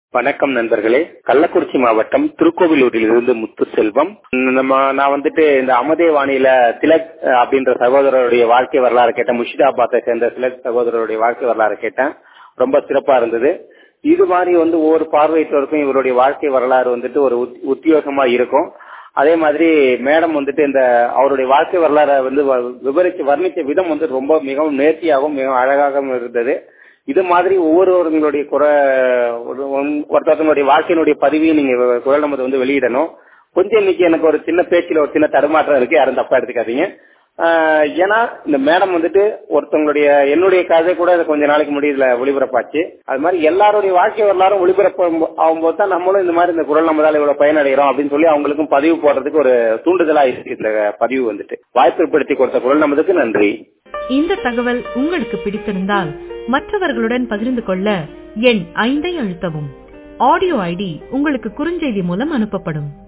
வணக்கம் நண்பர்களே கள்ளக்குறிச்சி மாவட்டம் திருக்கோவிலூரில் இருந்து முத்துசெல்வம் நம்ம நான் வந்துட்டு இந்த அமதே வாணியில திலக் அஹ், அப்படின்ற சகோதரருடைய வாழ்க்கை வரலாறு கேட்டேன் முர்ஷிதாபாத்தை சேர்ந்த திலக் சகோதரருடைய வாழ்க்கை வரலாறு கேட்டேன் ரொம்ப சிறப்பா இருந்தது இது மாதிரி வந்து ஒவ்வொரு பார்வையிட்டவருக்கும் இவருடைய வாழ்க்கை வரலாறு வந்துட்டு ஒரு உத்- உத்தியோகமா இருக்கும் அதே மாதிரி மேடம் வந்துட்டு இந்த அவருடைய வாழ்க்கை வரலாறை வந்து வ- விவரிச்சு வர்ணிச்ச விதம் வந்து ரொம்ப மிகவும் நேர்த்தியாகவும் மிகவும் அழகாகவும் இருந்தது இது மாதிரி ஒவ்வொருவர்களுடைய குறை ஒரு- ஒன்- ஒருத்தவங்களுடைய வாழ்க்கையினுடைய பதிவையும் நீங்க குரல் நமது வந்து வெளியிடணும் கொஞ்சம் இன்னைக்கு எனக்கு ஒரு சின்ன பேச்சில் ஒரு சின்ன தடுமாற்றம் இருக்கு யாரும் தப்பா எடுத்துக்காதீங்க ஆஹ் ஏன்னா இந்த மேடம் வந்துட்டு ஒருத்தவங்களுடைய என்னுடைய கதை கூட இது கொஞ்ச நாளைக்கு முடியல ஒளிபரப்பாச்சு அது மாதிரி எல்லாருடைய வாழ்க்கை வரலாறும் ஒளிபரப்பு ஆகும்போது தான் நம்மளும் இந்த மாதிரி இந்த குரல் நம்மளால இவ்வளவு பயனடைகிறோம் அப்படின்னு சொல்லி அவங்களுக்கும் பதிவு போடுறதுக்கு ஒரு தூண்டுதலா இருக்கு இந்த பதிவு வந்துட்டு வாய்ப்பு ஏற்படுத்தி கொடுத்த குரல் நமதுக்கு நன்றி இந்த தகவல் உங்களுக்கு பிடித்திருந்தால் மற்றவர்களுடன் பகிர்ந்து கொள்ள எண் ஐந்தை அழுத்தவும் ஆடியோ ஐடி உங்களுக்கு குறுஞ்செய்தி மூலம் அனுப்பப்படும்